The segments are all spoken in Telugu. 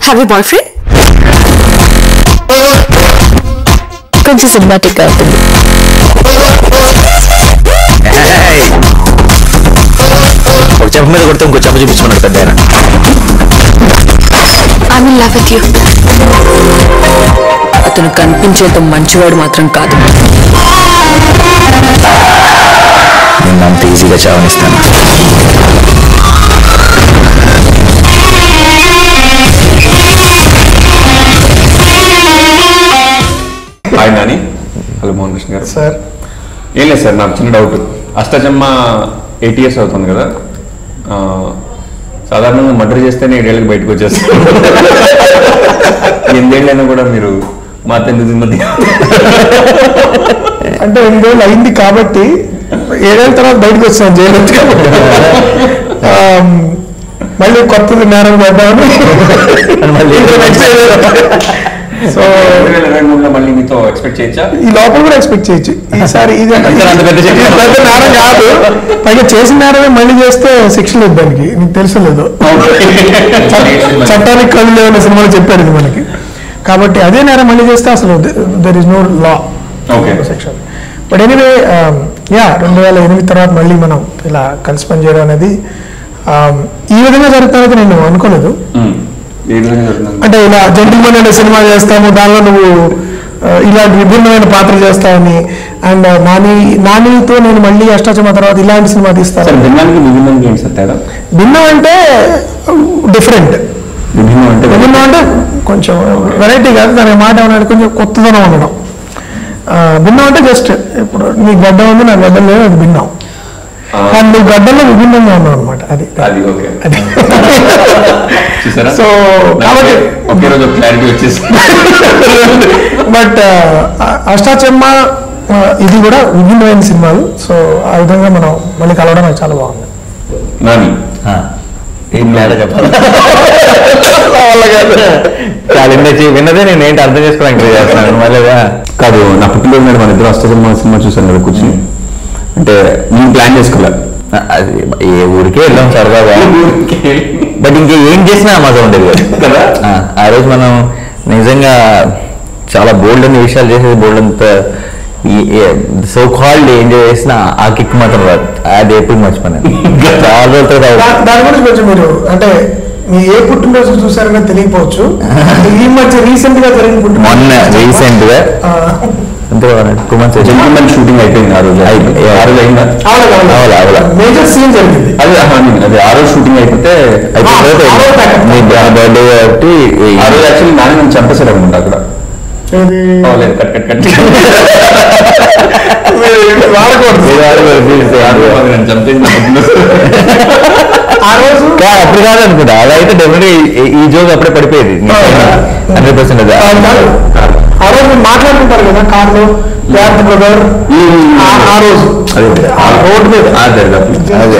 హ్యావ్ బాయ్ ఫ్రెండ్ కొంచెం సినిమాటిక్ అవుతుంది ఒక చెంప మీద కొడితే ఇంకో చెంప చూపించుకున్నాడు పెద్ద ఆయన I mean love with you అతను కనిపించేంత మంచివాడు మాత్రం కాదు నేను అంత ఈజీగా చావనిస్తాను హాయ్ నాని హలో మోహన్ కృష్ణ గారు సార్ ఏం లేదు సార్ నాకు చిన్న డౌట్ అష్టజమ్మ ఎయిట్ ఇయర్స్ అవుతుంది కదా ఆ, సాధారణంగా మర్డర్ చేస్తేనే ఏడేళ్ళకి బయటకు వచ్చేస్తారు ఎనిమిదేళ్ళైనా కూడా మీరు మా తెందు మధ్య అంటే ఎనిమిదేళ్ళు అయింది కాబట్టి ఏడేళ్ళ తర్వాత బయటకు వచ్చాను జైలు నుంచి కాబట్టి ఆమ్, మళ్ళీ కొత్తది నేరం చేద్దామని సో రెండు వేల ఇరవై మూడులో మళ్ళీ మీతో ఎక్స్పెక్ట్ చేయొచ్చా ఈ లోపల కూడా ఎక్స్పెక్ట్ చేయొచ్చు ఈసారి ఇది అంత పెద్ద ఇది శిక్ష. పెద్ద నేరం కాదు పైగా చేసిన నేరమే మళ్ళీ చేస్తే శిక్ష లేదు దానికి నీకు తెలుసు లేదు చట్టానికి కళ్ళు లేవన్న సినిమాలో చెప్పారు ఇది మనకి కాబట్టి అదే నేరం మళ్ళీ చేస్తే అసలు there is no law okay section but anyway yeah రెండు వేల ఎనిమిది తర్వాత మళ్ళీ మనం ఇలా కలిసి పనిచేయడం అనేది um, ఈ విధంగా జరుగుతుందని నేను అనుకోలేదు ఏ విధంగా జరుగుతుంది అంటే ఇలా జెంటిల్మెన్ అనే సినిమా చేస్తాము దానిలో నువ్వు uh, ఇలాంటి విభిన్నమైన పాత్ర చేస్తావని అండ్ నాని నానితో నేను మళ్ళీ అష్టాచమ తర్వాత ఇలాంటి సినిమా సార్ తీస్తాను భిన్నానికి విభిన్నం ఏంటి సార్ తేడా భిన్నం అంటే డిఫరెంట్ విభిన్నం అంటే విభిన్నం అంటే కొంచెం వెరైటీ కాదు దాని మాట ఏమన్నా కొంచెం కొత్తదనం ఉండడం ఆ, భిన్నం అంటే జస్ట్ ఇప్పుడు నీ గడ్డ ఉంది నా గడ్డ లేదు అది భిన్నం ఆ. కానీ నువ్వు గడ్డలో విభిన్నంగా ఉన్నావు అనమాట అది అది ఓకే అది చూసారా సో కాబట్టి ఒకే రోజు క్లారిటీ వచ్చేసి బట్ అష్టాచెమ్మ ఆ, ఇది కూడా విభిన్నమైన సినిమాలు సో ఆ విధంగా మనం మళ్ళీ కలవడం నాకు చాలా బాగుంది నాని ఆ, ఏం తేడా చెప్పాలి చాలా ఇండస్ట్రీ విన్నదే నేను ఏంటి అర్థం చేసుకోవడానికి ట్రై చేస్తున్నాను మళ్ళీ కాదు నా పుట్టినరోజు నాడు మన ఇద్దరు అష్టజమ్మ సినిమా చూసాను కదా కూర్చుని అంటే నేను ప్లాన్ చేసుకోలే అది ఏ ఊరికే వెళ్ళాం సరదాగా బట్ ఇంకా ఏం చేసినా మజా ఉండేది కాదు. కదా? ఆ, ఆ రోజు మనం నిజంగా చాలా బోల్డ్ అనే విషయాలు చేసేది బోల్డ్ అంత సో కాల్డ్ ఎంజాయ్ చేసిన ఆ కిక్ మాత్రం రాదు అది ఎప్పుడు మర్చిపోయాను చాలా రోజుల తర్వాత దా- దాని గురించి కొంచెం మీరు అంటే మీ ఏ పుట్టినరోజు చూసారని తెలియకపోవచ్చు ఈ మధ్య రీసెంట్ గా జరిగిన పుట్టినరోజు మొన్న రీసెంట్ గా ఆ, అంతే టూ మంత్స్ జెంటిల్మెన్ షూటింగ్ అయిపోయింది ఆ రోజు అయిపోయింది. ఆ రోజు అయిందా అవును, అవును. అవును, అవును. మేజర్ సీన్ జరిగింది అదే ఆహా, నేను- అదే ఆ రోజు షూటింగ్ అయిపోతే అయితే ఆ, తర్వాత ఆ రోజు pack. మీ బర్త్డే కాబట్టి ఆ రోజు యాక్చువల్లీ నాని నన్ను చంపేశాడు అనుకుంటా అక్కడ ఇది ఓ, లేదు, కట్ కట్ కట్ వాడకూడదు నన్ను చంపేసి నా పుట్టినరోజు. ఆ రోజు కా- అప్పుడు కాదు అనుకుంటా అలా అయితే డెఫినెట్ ఈ జోక్ అప్పుడే పడిపోయేది హండ్రెడ్ పర్సెంట్ అది ఆ, కాదు. ఆ రోజు మీరు మాట్లాడుకుంటారు కదా కార్లో జాగ్రత్త బ్రదర్ ఆ రోజు అదే ఆ రోడ్ మీద ఆ, జరిగినప్పుడు. అదే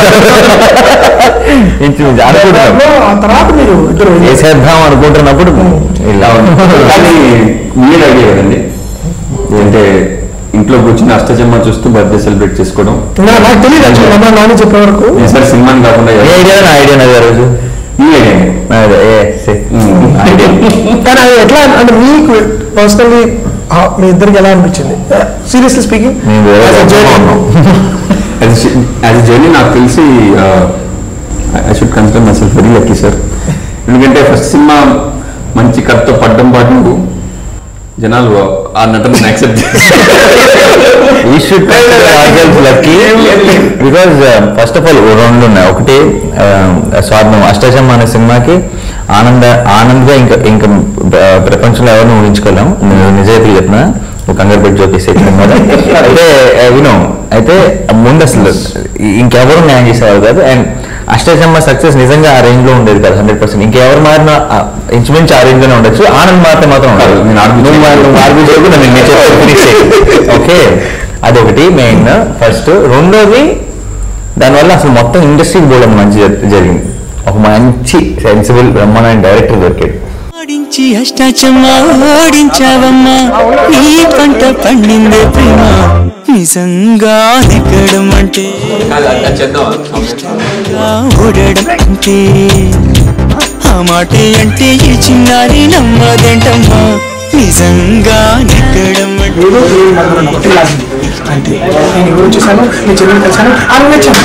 ఇంచుమించు అనుకుంటున్నాం దాంట్లో ఆ తర్వాత మీరు ఇద్దరు వేసేద్దాం అనుకుంటున్నప్పుడు ఇలా కానీ మీరు ఐడియా కదండి అంటే ఇంట్లో కూర్చుని అష్టజమ్మ చూస్తూ బర్త్డే సెలబ్రేట్ చేసుకోవడం నా- నాకు తెలియదు యాక్చువల్లీ అమ్మ నాని చెప్పే వరకు ఈసారి సినిమాని కాకుండా ఏ ఐడియా నా ఐడియా నాది ఆ రోజు ఈ ఐడియా అదే ఏ సే. ఐడియా కానీ అది ఎట్లా అంటే మీకు పర్సనల్లీ మీ ఇద్దరికి ఎలా అనిపించింది సీరియస్లీ స్పీకింగ్ మేము వేరే ఉన్నాం. యాజ్ ఎ జర్నీ నాకు తెలిసి I should consider myself very lucky sir ఎందుకంటే ఫస్ట్ సినిమా మంచి కథతో పడ్డం పాటు జనాలు ఆ నటన accept we should consider ourselves lucky because first of all రెండు ఉన్నాయి ఒకటి uh, స్వార్థం అష్టాచమ్మ అనే సినిమాకి ఆనంద ఆనంద్గా ఇంకా ఇంకా uh, ప్రపంచంలో ఎవరిని ఊహించుకోలేం నేను నిజాయితీ చెప్పిన ఒక కంగారు పెట్టి జోకేసి అయితే వినో అయితే ముందు అసలు ఇంకెవరు న్యాయం చేసేవారు కాదు అండ్ అష్టాచమ్మ సక్సెస్ నిజంగా ఆ రేంజ్ లో ఉండేది కాదు హండ్రెడ్ పర్సెంట్ ఇంకెవరు మారినా ఆ, ఇంచుమించు ఆ రేంజ్ లోనే ఉండొచ్చు ఆనంద్ మారితే మాత్రం ఉండదు నేను ఆర్గ్యూ నువ్వు మారి- నువ్వు ఆర్గ్యూ చేయకు నన్ను నేను చెప్పేది finish చేయి. ఓకే అదొకటి మెయిన్ ఫస్ట్ రెండోది దానివల్ల అసలు మొత్తం ఇండస్ట్రీకి బోర్డు మంచి జరి- జరిగింది ఒక మంచి సెన్సిబుల్ బ్రహ్మాండ డైరెక్టర్ దొరికాడు ఓడించి అష్టాచమ్మ ఓడించావమ్మా నీ పంట పండిందే ప్రేమ నిజంగా ఎక్కడం అంటే ఓడడం అంటే ఆ మాటే అంటే ఈ చిన్నారి నమ్మదేంటమ్మా నిజంగా నెక్కడం అంటే ఏదో దేవుడి మధురం ఒకటి లాగింది అంతే నేను ఎవరు చూసాను మీ చెల్లిని కలిసాను అని నచ్చాను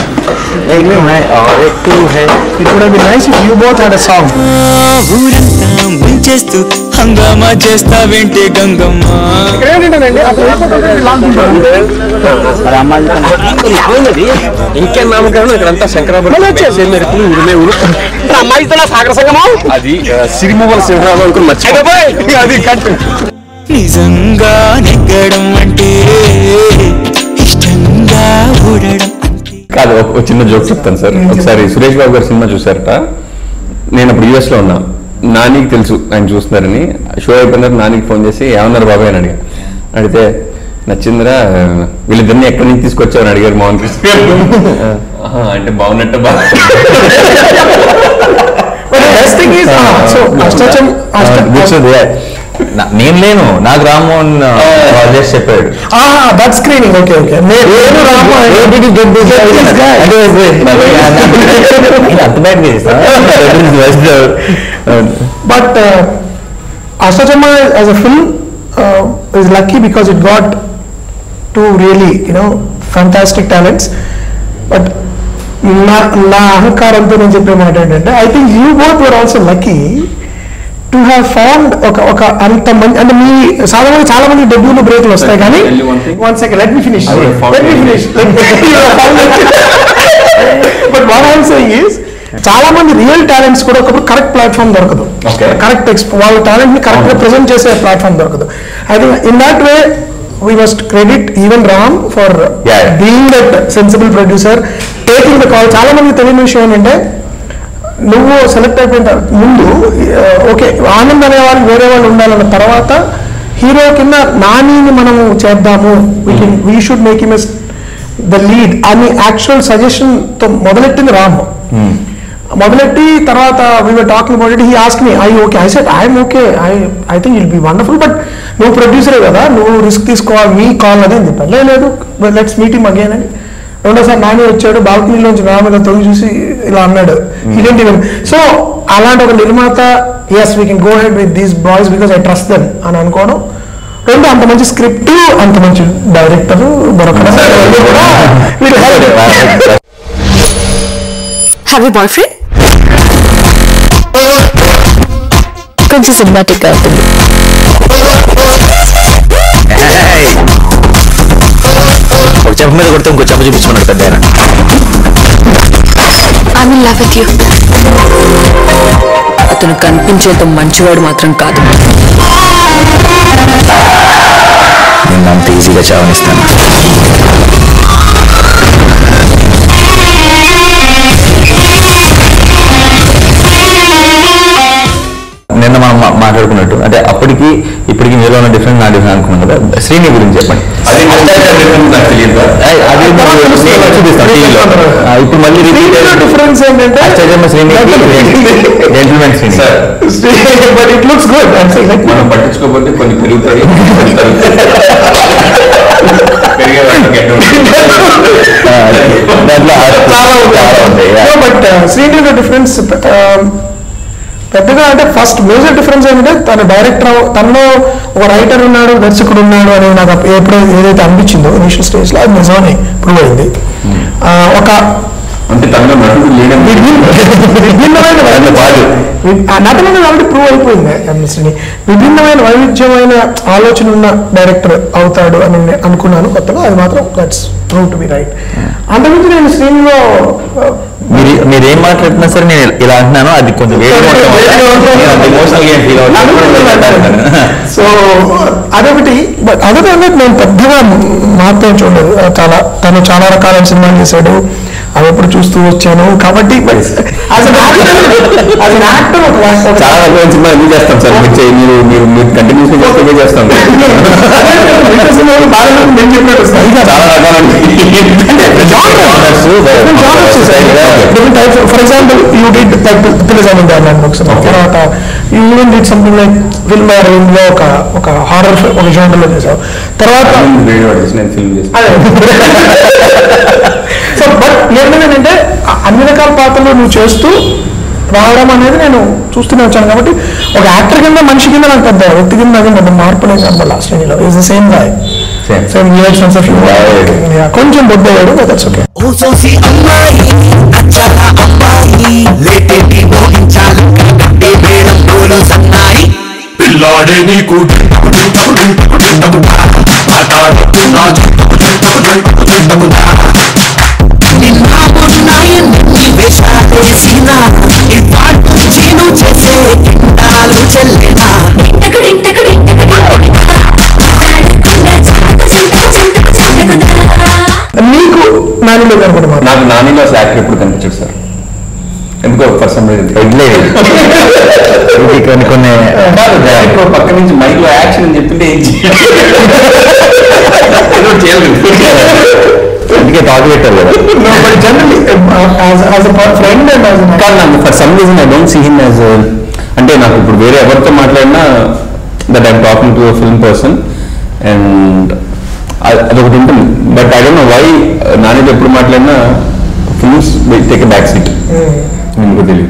it would be nice if you both had a song ఊరంతా ముంచేస్తూ హంగామా చేస్తావేంటే గంగమ్మ ఏంటంటే అక్కడ ఇంకేం నామకరణం ఇక్కడంతా శంకరాభరణ మెరుపులు ఉరిమే ఊరు అమ్మాయితో సాగర సంగమం అది సిరిమూవల సింహాలు అనుకుని మర్చిపోయి అది కట్టు నిజంగా నెగ్గడం అంటే ఇష్టంగా ఊడడం అంటే కాదు ఒక ఒక చిన్న జోక్ చెప్తాను సార్ ఒకసారి సురేష్ బాబు గారి సినిమా చూసారట నేను అప్పుడు యుఎస్ లో ఉన్నా నానికి తెలుసు ఆయన చూస్తున్నారని షో అయిపోయిన తర్వాత నానికి ఫోన్ చేసి ఏమన్నారు బాబాయ్ అని అడిగా అడిగితే నచ్చిందిరా వీళ్ళిద్దరిని ఎక్కడి నుంచి తీసుకొచ్చావని అడిగారు మోహన్ కృష్ణ గారు "ఆహా, అంటే బాగున్నట్టు బాగా బెస్ట్ థింగ్ ఈస్ సో అష్టచం అష్ట నేను లేను నాకు రామ్మోహన్ కాల్ చేసి చెప్పాడు దట్ స్క్రీనింగ్ ఓకే ఓకే నేను రాము అంత bad but Ashta Chamma as a film is lucky because it got to really you know fantastic talents but నా నా అహంకారంతో నేను చెప్పే మాట ఏంటంటే I think you both were also lucky to have found ఒక ఒక అంత మంది అంటే మీ సాధారణంగా చాలా మంది డెబ్యూలు బ్రేక్లు వస్తాయి కానీ Tell you one thing. One second let me finish I would have found లెట్ మీ you. Finish but what I'm saying is చాలా మంది రియల్ టాలెంట్స్ కూడా ఒకప్పుడు కరెక్ట్ ప్లాట్ఫామ్ దొరకదు Okay. కరెక్ట్ వాళ్ళ టాలెంట్ ని కరెక్ట్ గా ప్రెజెంట్ చేసే ప్లాట్ఫామ్ దొరకదు I think in that way we must credit even Ram for Yeah, yeah. Being that sensible producer taking the call చాలా మంది తెలియని విషయం ఏంటంటే నువ్వు సెలెక్ట్ అయిపోయిన తర్వాత ముందు ఓకే ఆనంద్ అనే వాళ్ళు వేరే వాళ్ళు ఉండాలన్న తర్వాత హీరో కింద నానిని మనము చేద్దాము we should make him the lead అని యాక్చువల్ సజెషన్ తో మొదలెట్టింది రామ్ మొదలెట్టి తర్వాత we're talking about it he ask me I okay I said I'm okay I I think will be wonderful but నువ్వు ప్రొడ్యూసరే కదా నువ్వు రిస్క్ తీసుకోవాలి మీ కాల్ అదే అని చెప్పాను "లే, లేదు లెట్స్ మీట్ ఇమ్ అగైన్ అని రెండోసారి నాని వచ్చాడు బాల్కనీలోంచి నా మీద తొంగి చూసి ఇలా అన్నాడు ఇదేంటి సో అలాంటి ఒక నిర్మాత yes we can go head with these boys because I trust them అని అనుకోవడం రెండు అంత మంచి స్క్రిప్ట్ అంత మంచి డైరెక్టర్ దొరకడం రెండు కూడా వీడు help. హ్యావ్ బాయ్ ఫ్రెండ్ కొంచెం సినిమాటిక్ గా ఉంటుంది ఒక చెప్ప మీద కొడితే ఇంకో చెప్ప చూపించుకున్నాడు పెద్ద ఆయన I mean love with you అతను కనిపించేంత మంచివాడు మాత్రం కాదు నేను అంత ఈజీగా చావనిస్తాను నిన్న మనం మా- మాట్లాడుకున్నట్టు అంటే అప్పటికి ఇప్పటికి మీలో ఉన్న డిఫరెంట్ నా డిఫరెంట్ అనుకున్నాం కదా శ్రీని గురించి చెప్పండి అది నాకు తెలియదు ఏయ్, అది తర్వాత నేను తెలుస్తుంది. చూపిస్తాను టీవీలో ఆ, ఇప్పుడు మళ్ళీ రిపీట్ డిఫరెన్స్ ఏంటంటే అష్టజన్మ Srini gentlemen Srini sir but it looks good మనం పట్టించుకోకపోతే కొన్ని పెరుగుతాయి కొన్ని తగ్గుతాయి. పెరిగే వాటికి ఎక్కడ ఆ, దాంట్లో చాలా చాలా ఉంటాయి yeah. బట్ శ్రీని డిఫరెన్స్ పెద్దగా అంటే ఫస్ట్ మేజర్ డిఫరెన్స్ ఏంటంటే తన డైరెక్టర్ తనలో ఒక రైటర్ ఉన్నాడు దర్శకుడు ఉన్నాడు అని నాకు అప్పుడు ఎప్పుడు ఏదైతే అనిపించిందో ఇనిషియల్ స్టేజ్ లో అది నిజమని ప్రూవ్ అయింది ఆ, ఒక అంటే తనలో నటుడు లేడని విభిన్న- విభిన్నమైన వైవిధ్యం ఆ నటన ఆల్రెడీ ప్రూవ్ అయిపోయింది ఎంఎస్ని విభిన్నమైన వైవిధ్యమైన ఆలోచన ఉన్న డైరెక్టర్ అవుతాడు అని నేను అనుకున్నాను కొత్తగా అది మాత్రం that's prove to be right అంతకుమించి నేను స్క్రీన్లో మీరు మీరు ఏం మాట్లాడుతున్నా సరే నేను ఇలా అంటున్నాను అది కొంచెం వేడిగా ఉండటం వల్ల నేను అంత ఎమోషనల్ ఏం ఫీల్ అవుతాను సో అదొకటి బట్ అదర్ అన్నట్టు నేను పెద్దగా మాత్రం చూడలేదు చాలా తను చాలా రకాల సినిమాలు చేశాడు అవి ఎప్పుడు చూస్తూ వచ్చాను కాబట్టి యాజ్ అన్ యాక్టర్ ఒక ఒక- చాలా రకమైన సినిమా ఎందుకు చేస్తాం సార్ మీరు చేయి- మీరు మీరు మీరు కంటిన్యూస్ గా చేస్తే ఇవే చేస్తాం మిగతా సినిమాలు బాగా నేను చెప్పినట్టు వస్తాయి. చాలా రకాల for example you did like పిల్లజామిన్ డాన్ ఒకసారి తర్వాత you even did something like film range లో ఒక ఒక హారర్ ఒక జోనర్ లో చేసావు తర్వాత వీడియో చేసి నేను ఫిల్మ్ చేస్తాను సో బట్ ఏంటంటే అన్ని రకాల పాత్రలు నువ్వు చేస్తూ రావడం అనేది నేను చూస్తూనే వచ్చాను కాబట్టి ఒక యాక్టర్ కింద మనిషి కింద నాకు పెద్ద వ్యక్తి కింద అది పెద్ద మార్పు లేదు కనపడ లాస్ట్ లో is the same guy Same. Same year sense of కొంచెం బొద్దయ్యాడు దట్స్ ఓకే ఓ సోసి అమ్మాయి అచ్చల అమ్మాయి లేటేటి మోగించాలి కట్టే బేడం డోలు సన్నాయి పిల్లాడే నీకు నిన్న ఉన్నాయన్ని వేషాలేసిన ఇవాటి చీను చేసే కింటాలు చెల్లెనా నీకు నానిలో కనపడ మాట నాకు నానిలో అసలు యాక్టర్ ఎప్పుడు కనిపించాడు సార్ ఎందుకో ఫర్ సమ్ రీజన్ వదిలేదు ఇది కొన్ని కొన్ని ఇప్పుడు పక్క నుంచి మైక్ లో యాక్షన్ అని చెప్తుంటే ఏం చేయాలి ఏదో చేయాలి అందుకే టాక్ పెట్టారు కదా but generally as a friend and as కానీ నాకు for some reason I don't see him as అంటే నాకు ఇప్పుడు వేరే ఎవరితో మాట్లాడినా that I'm talking to film person and అదొకటి ఉంటుంది but I don't know why నానితో ఎప్పుడు మాట్లాడినా ఫిల్మ్స్ టేక్ బ్యాక్ సీట్ మీకు తెలియదు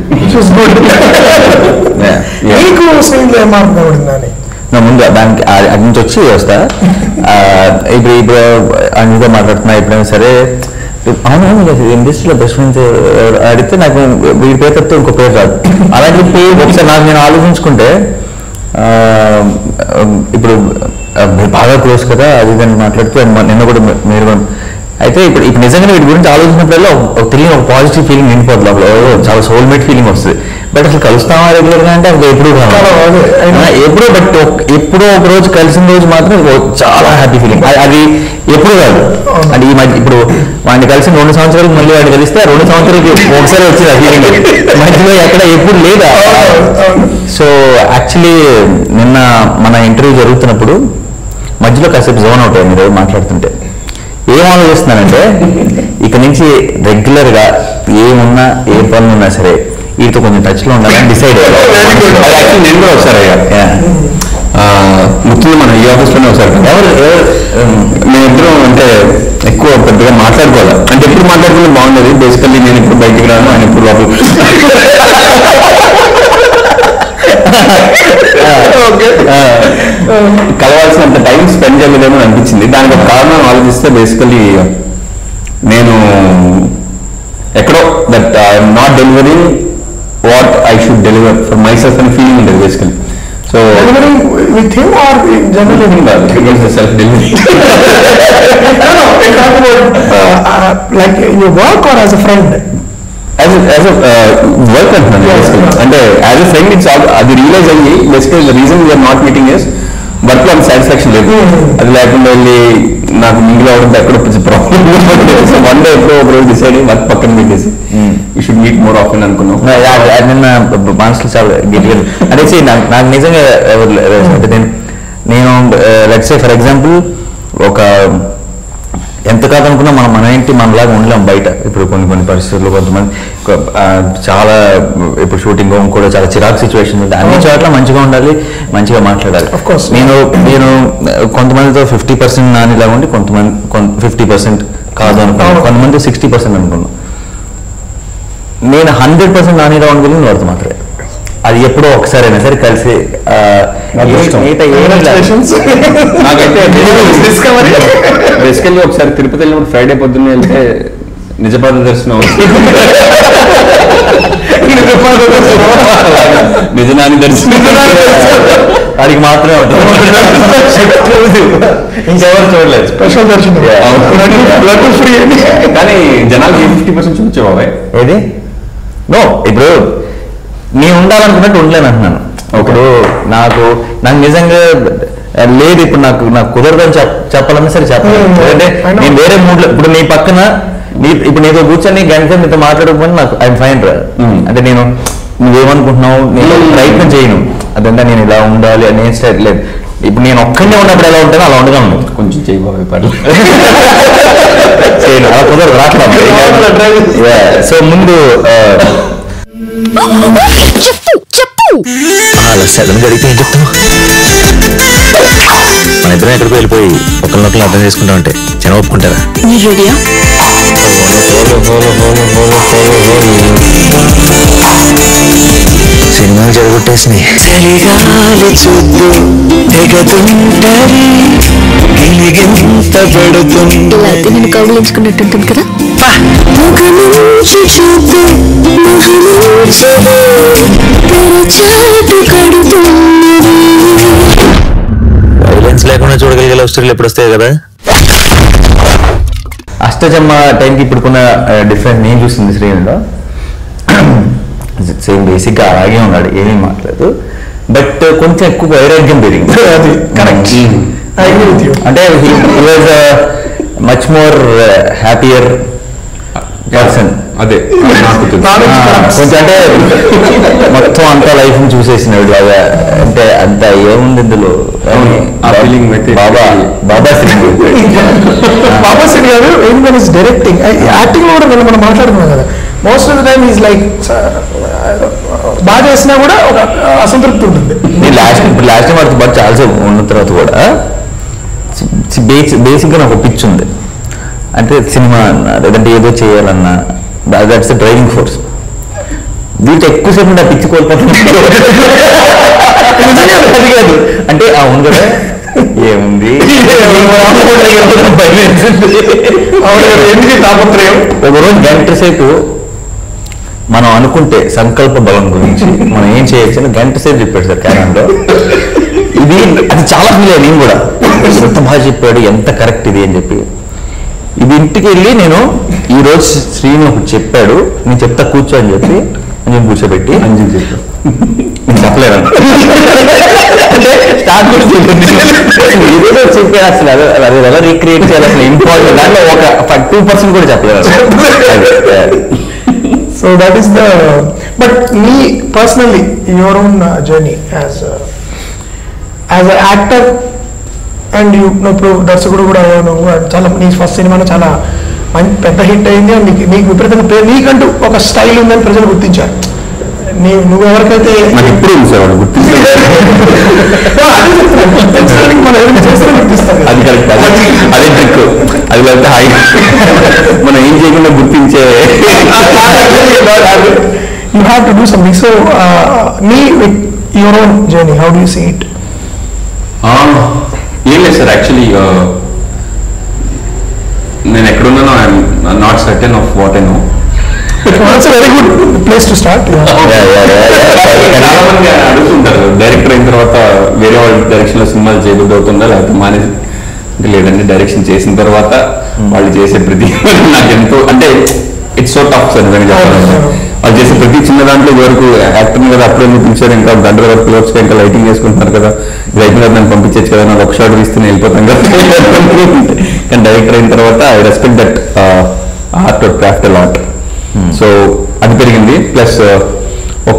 Yeah. నీకు స్క్రీన్ లో ఏం మార్పు కనబడింది నాని నా ముందు దానికి ఆ- అది నుంచి వచ్చి వస్తా ఆ, ఇప్పుడు ఇప్పుడు అందుతో మాట్లాడుతున్నా ఎప్పుడైనా సరే అవును ఇండస్ట్రీలో బెస్ట్ ఫ్రెండ్స్ అడిగితే నాకు వీడి పేరు తప్పితే ఇంకో పేరు రాదు అలాంటి పేరు ఒకసారి నాకు నేను ఆలోచించుకుంటే ఆ, ఇప్పుడు ఆ, మీరు బాగా క్లోజ్ కదా అది దాన్ని మాట్లాడితే మ- నిన్న కూడా మీ- మీరు కూడా- అయితే ఇప్పుడు ఇప్పుడు నిజంగా వీటి గురించి ఆలోచించినప్పుడల్లా ఒక- ఒక తెలియని ఒక పాజిటివ్ ఫీలింగ్ నిండిపోతుంది లోపల ఓ, చాలా సోల్మేట్ ఫీలింగ్ వస్తుంది బట్ అసలు కలుస్తామా రెగ్యులర్ గా అంటే అది ఎప్పుడు అదే, I know. ఎప్పుడో బట్ ఎప్పుడో ఒక రోజు కలిసిన రోజు మాత్రం ఓ చాలా హ్యాపీ ఫీలింగ్ అది ఎప్పుడు కాదు అంటే ఈ మధ్య ఇప్పుడు వాడిని కలిసిన రెండు సంవత్సరాలకు మళ్ళీ వాడిని కలిస్తే ఆ రెండు సంవత్సరాలకి ఒకసారి వచ్చింది ఆ ఫీలింగ్ మధ్యలో ఎక్కడ ఎప్పుడు లేదా సో యాక్చువల్లీ నిన్న మన ఇంటర్వ్యూ జరుగుతున్నప్పుడు మధ్యలో కాసేపు జోన్ అవుట్ అయ్యింది మీరు మాట్లాడుతుంటే ఏం ఆలోచిస్తున్నానంటే ఇక నుంచి రెగ్యులర్ గా ఏమున్నా ఏ పనులు ఉన్నా సరే వీటితో కొంచెం టచ్ లో ఉండాలని డిసైడ్ యాక్చువల్లీ నేను కూడా ఒకసారి అయ్యా ముఖ్యంగా మన ఈ ఆఫీస్లోనే ఒకసారి ఎవరు ఎవరు మేమిద్దరం అంటే ఎక్కువ పెద్దగా మాట్లాడుకోవాలి అంటే ఎప్పుడు మాట్లాడుకుంటే బాగుండేది బేసికల్లీ నేను ఇప్పుడు బయటికి రాను ఆయన ఇప్పుడు లోపల కలవాల్సినంత టైం స్పెండ్ చేయలేమని అనిపించింది దానికి ఒక కారణం ఆలోచిస్తే బేసికల్లీ నేను ఎక్కడో that I'm not delivering what I should deliver for myself అని ఫీలింగ్ ఉండేది basically so delivering with him or general self delivery like you work or as a friend as as work అంటున్నాను basically. అంటే యాజ్ అ ఫ్రెండ్ ఇట్స్ అది రియలైజ్ అయ్యి basically the reason we're not meeting is work లో సాటిస్ఫాక్షన్ లేదు అది లేకుండా వెళ్ళి నాకు మింగిల్ అవడం ఎక్కడ కొంచెం ప్రాబ్లం వన్ డే ఎప్పుడో ఒక రోజు డిసైడ్ అయ్యి వర్క్ పక్కన పెట్టేసి you should meet more often అనుకున్నాం అది నిన్న మనసులో చాలా గట్టిగా అదే see, నాకు నాకు నిజంగా ఎవరు లేరు. అంటే నేను నేను లెట్స్ సే ఫర్ ఎగ్జాంపుల్ ఒక ఎంత కాదనుకున్నా మనం మన ఇంటి మనలాగా ఉండలేం బయట ఇప్పుడు కొన్ని కొన్ని పరిస్థితుల్లో కొంతమంది కొ- ఆ, చాలా ఇప్పుడు షూటింగ్ కూడా చాలా చిరాకు సిచ్యువేషన్ ఉంటాయి అన్ని చోట్ల మంచిగా ఉండాలి మంచిగా మాట్లాడాలి Of course. నేను నేను కొంతమందితో ఫిఫ్టీ పర్సెంట్ నానిలాగా ఉండి కొంతమంది ఫిఫ్టీ పర్సెంట్ కాదు అనుకున్నాను అవును. కొంతమంది సిక్స్టీ పర్సెంట్ అనుకున్నాను నేను హండ్రెడ్ పర్సెంట్ నాని రావడం వాడితో మాత్రమే అది ఎప్పుడో ఒకసారైనా సరే కలిసి ఆ, అదృష్టం. మిగతా ఏమీ లేదు. నాకైతే బేసికల్లీ ఒకసారి తిరుపతి వెళ్ళినప్పుడు ఫ్రైడే పొద్దున్నే వెళ్తే నిజపాద దర్శనం నిజనాని దర్శనం వాడికి మాత్రమే ఉంటుంది ఇంకెవరు చూడలేదు స్పెషల్ దర్శనం Yeah. బ్లడ్ ఫ్రీ అని కానీ జనాలు ఫిఫ్టీ పర్సెంట్ చూపించే బాబాయ్ ఏది నో ఇప్పుడు నేను ఉండాలనుకున్నట్టు ఉండలేను అంటున్నాను ఇప్పుడు నాకు నాకు నిజంగా లేదు ఇప్పుడు నాకు నాకు కుదరదని చెప్ చెప్పాలన్నా సరే చెప్పాలి Hmm. ఎందుకంటే I know. నేను వేరే మూడ్ లో ఇప్పుడు నీ పక్కన నీ ఇప్పుడు నీతో కూర్చొని గంట నీతో మాట్లాడకపోతే నాకు ఐఎమ్ ఫైన్ రా Hmm. అంటే నేను నువ్వేమనుకుంటున్నావు నేను Hmm. ప్రయత్నం చేయను అదంతా నేను ఇలా ఉండాలి అని ఏం స్టైల్ లేదు ఇప్పుడు నేను ఒక్కనే ఉన్నప్పుడు ఎలా ఉంటానో అలా ఉండగలను కొంచెం చేయి బాబాయ్ పర్లేదు చేయను అలా కుదరదు రాట్లేదు సో ముందు ఆ, చెప్పు చెప్పు అలా సడన్ గా అడిగితే ఏం చెప్తావు మన ఇద్దరం ఎక్కడికి వెళ్ళిపోయి ఒకరినొకరు అర్థం చేసుకుంటా ఉంటే జనం ఒప్పుకుంటారా మీరు రెడీయా సినిమాలు జరగొట్టేసినాయి చలిగాలి చూద్దు తెగతుంటది గిలిగింత ఇలా పెడుతుంది అయితే నేను కౌగులించుకున్నట్టుంటుంది కదా ముఖముంచి చూపు ముఖముంచి తెరచాటు కడుతున్నది వైలెన్స్ లేకుండా చూడగలిగే లవ్ స్టోరీలు ఎప్పుడు వస్తాయి కదా అష్టచమ్మ టైంకి ఇప్పుడుకున్న డిఫరెంట్ నేను చూసింది శ్రీనులో సేమ్ బేసిక్గా అలాగే ఉన్నాడు ఏమీ మాట్లాడదు బట్ కొంచెం ఎక్కువ వైరాగ్యం పెరిగింది అది correct. I agree with you. అంటే was much more happier person అదే నాకు తెలుసు. Knowledge corrupts. కొంచెం అంటే మొత్తం అంతా లైఫ్ ని చూసేసినాడు బాగా అంటే అంత ఏముంది ఇందులో అవును, ఆ feeling అయితే బాబా బాబా సింగ్ బాబా సింగ్ గారు ఏం ఇస్ డైరెక్టింగ్ యాక్టింగ్ లో కూడా మనం మనం మాట్లాడుకున్నాం కదా most of the time is like బాగా చేసినా కూడా ఒక అసంతృప్తి ఉంటుంది నేను లాస్ట్ ఇప్పుడు లాస్ట్ టైం వాడితో పాటు చాలాసేపు ఉన్న తర్వాత కూడా బేసిక్ గా నాకు ఒక పిచ్ ఉంది అంటే సినిమా అన్నా లేదంటే ఏదో చేయాలన్నా దట్స్ డ్రైవింగ్ ఫోర్స్ వీటి ఎక్కువసేపు నా పిచ్చి కోల్పోతున్నాను అది కాదు అంటే అవును కదా ఏముంది అవును కదా, ఎందుకు ఈ తాపత్రయం ఒకరోజు గంట సేపు మనం అనుకుంటే సంకల్ప బలం గురించి మనం ఏం చేయొచ్చు అని గంట సేపు చెప్పాడు సార్ క్యారంలో ఇది అది చాలా ఫీల్ అయ్యాను నేను కూడా ఎంత బాగా చెప్పాడు ఎంత కరెక్ట్ ఇది అని చెప్పి ఇది ఇంటికి వెళ్ళి నేను ఈ రోజు శ్రీను ఒకటి చెప్పాడు నేను చెప్తా కూర్చో అని చెప్పి నేను కూర్చోబెట్టి అంజలి చెప్పు నేను చెప్పలేను అంటే స్టార్ట్ కూడా చేయలేదు. ఏదేదో చెప్పాడు అసలు అది అది ఎలా రీక్రియేట్ చేయాలి అసలు ఇంపార్టెంట్ దాంట్లో ఒక టూ పర్సెంట్ కూడా చెప్పలేదు అది. So that is the but me personally your own journey as as a actor and you ఇప్పుడు దర్శకుడు కూడా నువ్వు చాలా నీ ఫస్ట్ సినిమాలో చాలా మంచి పెద్ద హిట్ అయింది and నీకు నీకు విపరీతంగా పేరు నీకంటూ ఒక స్టైల్ ఉందని ప్రజలు గుర్తించారు నీ నువ్వు ఎవరికైతే నాకు ఇప్పుడు ఉంది సార్ వాడు గుర్తించారు అదే చెప్తున్నాను. గుర్తించడానికి మనం ఎవరైనా చేస్తే గుర్తిస్తారు కదా. అది కరెక్ట్ అదే అదే ట్రిక్ అది లేకపోతే హై మనం ఏం చేయకుండా గుర్తించే you have to do something. So, uh, me with your own journey, how do you see it? ఆ, ఏం లేదు సార్ యాక్చువల్లీ నేను ఎక్కడున్నానో I'm not certain of what I know That's a very good place to start. Yeah. Yeah, yeah, yeah, yeah. చాలా మంది అడుగుతుంటారు డైరెక్టర్ అయిన తర్వాత వేరే వాళ్ళ డైరెక్షన్ లో సినిమాలు చేయబుద్ధి అవుతుందా లేకపోతే మానేసి అంటే లేదంటే డైరెక్షన్ చేసిన తర్వాత వాళ్ళు చేసే ప్రతి నాకు ఎంతో అంటే ఇట్స్ సో టఫ్ సార్ నిజంగా చెప్పాలంటే వాళ్ళు చేసే ప్రతి చిన్న దాంట్లో వరకు యాక్టర్ కదా అప్పుడే ఎందుకు పిలిచారు ఇంకా గంటల వరకు క్లోజ్ ఇంకా లైటింగ్ వేసుకుంటున్నారు కదా ఇది అయిపోయిన తర్వాత నన్ను పంపించచ్చు కదా నాకు ఒక షాట్ తీస్తే నేను వెళ్ళిపోతాను కదా కానీ డైరెక్టర్ అయిన తర్వాత I respect that art or craft lot so అది పెరిగింది ప్లస్ ఒక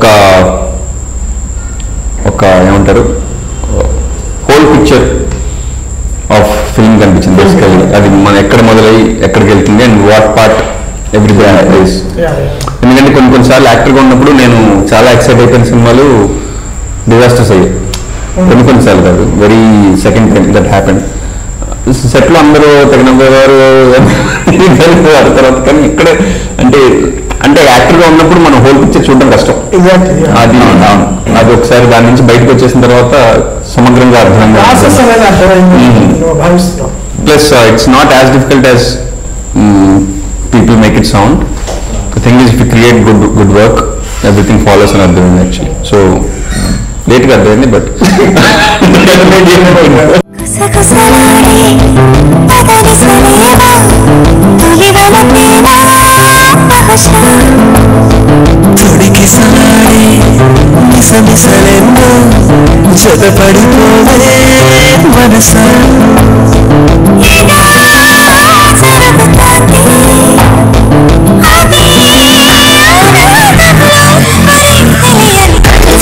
ఒక ఏమంటారు హోల్ పిక్చర్ ఆఫ్ ఫిల్మ్ కనిపించింది బేసికల్లీ అది మనం ఎక్కడ మొదలై ఎక్కడికి వెళ్తుంది and what part every place Yeah, yeah. ఎందుకంటే కొన్ని కొన్నిసార్లు యాక్టర్గా ఉన్నప్పుడు నేను చాలా ఎక్సైట్ అయిపోయిన సినిమాలు డిజాస్టర్స్ అయ్యాయి కొన్ని కొన్నిసార్లు కాదు very second time that happen సెట్లో అందరూ తగినవారు వారి తర్వాత కానీ ఇక్కడ అంటే అంటే యాక్టర్గా ఉన్నప్పుడు మనం హోల్ పిక్చర్ చూడడం కష్టం Exactly. Yeah. అది అది ఒకసారి దాని నుంచి బయటకు వచ్చేసిన తర్వాత సమగ్రంగా అర్థంగా Process అనేది అర్థమైంది నువ్వు భావిస్తున్నావు plus it's not as difficult as people make it sound the thing is if you create good good work everything follows అని అర్థమైంది యాక్చువల్లీ సో లేట్గా అర్థమైంది బట్ కుసకుసలాడే పదని సలేవా తొలివల ప్రేమ బహుశా తొడికిసలాడే మిసమిసలెన్నో జతపడిపోవే మనసా ఇలా జరుగుతోంది అది ఆనందంలో మరి తెలియని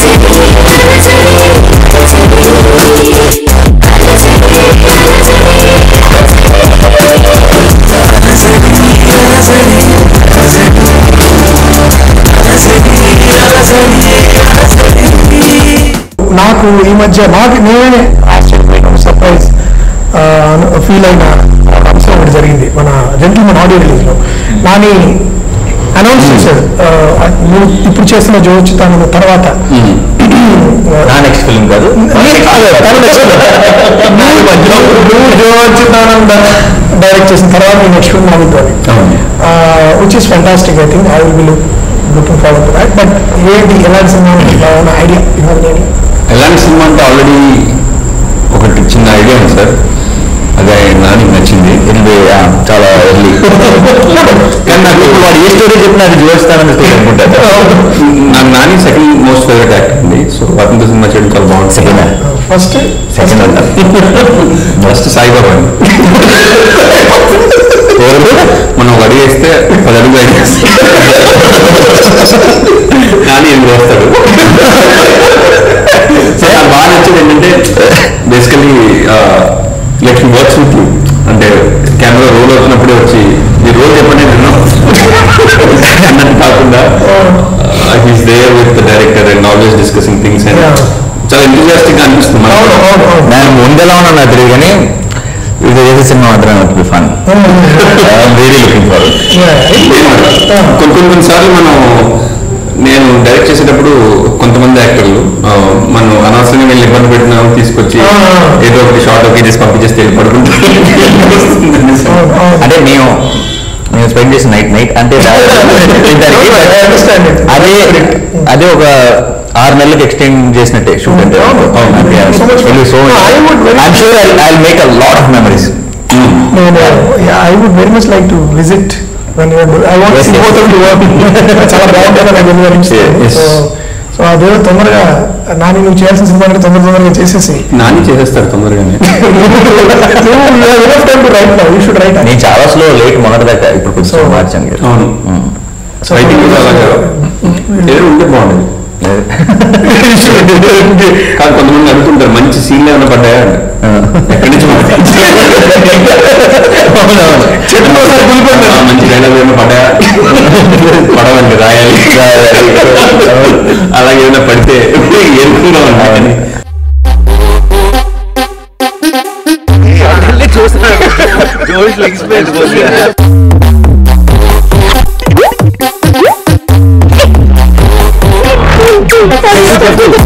నాకు ఈ మధ్య నాకు నేనే ఆశ్చర్యపోయిన సర్ప్రైజ్ ఫీల్ అయిన ఒక అంశం ఒకటి జరిగింది మన జెంటిల్మెన్ ఆడియో రిలీజ్ లో నాని అనౌన్స్ చేశాడు ఆ, నువ్వు ఇప్పుడు చేస్తున్న జోచితాను తర్వాత నా నెక్స్ట్ ఫిల్మ్ కాదు నువ్వు జోచితానంద డైరెక్ట్ చేసిన తర్వాత నీ నెక్స్ట్ ఫిల్మ్ అవుతుంది which is fantastic I think I will be looking forward to that but ఏంటి ఎలాంటి సినిమా ఐడియా ఎలాంటి సినిమా అంటే ఆల్రెడీ ఒకటి చిన్న ఐడియా ఉంది సార్ అదే నాని నచ్చింది ఇది ఆ, చాలా ఎర్లీ కానీ నాకు ఇప్పుడు వాడు ఏ స్టోరీ చెప్పినా అది జోడిస్తానని స్టోరీ అనుకుంటాను నాకు Nani second most favourite actor అండి సో అతనితో సినిమా చేయడం చాలా బాగుంటుంది సెకండ్ ఫస్ట్ సెకండ్ అంటారు ఫస్ట్ సాయిబాబా అండి మనం ఒక అడుగు వేస్తే పది అడుగు వేస్తే నాని ఎనిమిది వేస్తాడు సో నాకు బాగా నచ్చేది ఏంటంటే basically let works with you అంటే కెమెరా రోల్ అవుతున్నప్పుడే వచ్చి ఈ రోల్ చెప్పండి నేను అన్నట్టు కాకుండా he's there with director and always discussing things and Yeah. చాలా ఎంతూజియాస్టిక్ గా అనిపిస్తుంది అవును మనకు. అవును అవును నేను ముందెలా ఉన్నా నాకు తెలియదు కానీ ఇది చేసే సినిమా మాత్రం be fun very looking for కొన్ని కొన్ని కొన్నిసార్లు మనం నేను డైరెక్ట్ చేసేటప్పుడు కొంతమంది యాక్టర్లు ఆ, మనం అనవసరంగా వెళ్ళి ఇబ్బంది పెట్టినా తీసుకొచ్చి ఆ, ఆ. ఏదో ఒకటి షార్ట్ ఓకే చేసి పంపించేస్తే వెళ్ళి పడుకుంటారు అవును అవును అంటే మేము మేము స్పెండ్ చేసిన నైట్ నైట్ అంటే దానికి I understand it. అదే అదే ఒక ఆరు నెలలకు ఎక్స్టెండ్ చేసినట్టే షూట్ అంటే అవును, అవును. So much fun. So No, I would very- I'm sure I make a lot of memories నేను I would very much like to visit I want Yes, see yes. Both to work చాలా బాగుంటుంది నాకు అనిపిస్తుంది Yes. సో సో అదే తొందరగా నాని నువ్వు చేయాల్సిన సినిమా అంటే తొందర తొందరగా చేసేసి నాని చేసేస్తారు తొందరగానే రైట్ యూ షుడ్ రైట్ నేను చాలా స్లో లేట్ మొదటి దాకా ఇప్పుడు కొంచెం So- మార్చాను కదా. అవును So, రైటింగ్ కూడా అలాగా ఏదో ఉంటే బాగుండేది కాదు కొంతమంది అనుకుంటారు మంచి సీన్లు ఏమైనా పడ్డాయా అని. ఎక్కడి నుంచి పడ్డాయి? ఆ, మంచి డైలాగ్ ఏమైనా పడ్డాయా పడవండి రాయాలి అలాగే ఏమైనా పడితే ఏరుకుందా ఉంటాయని Thank you.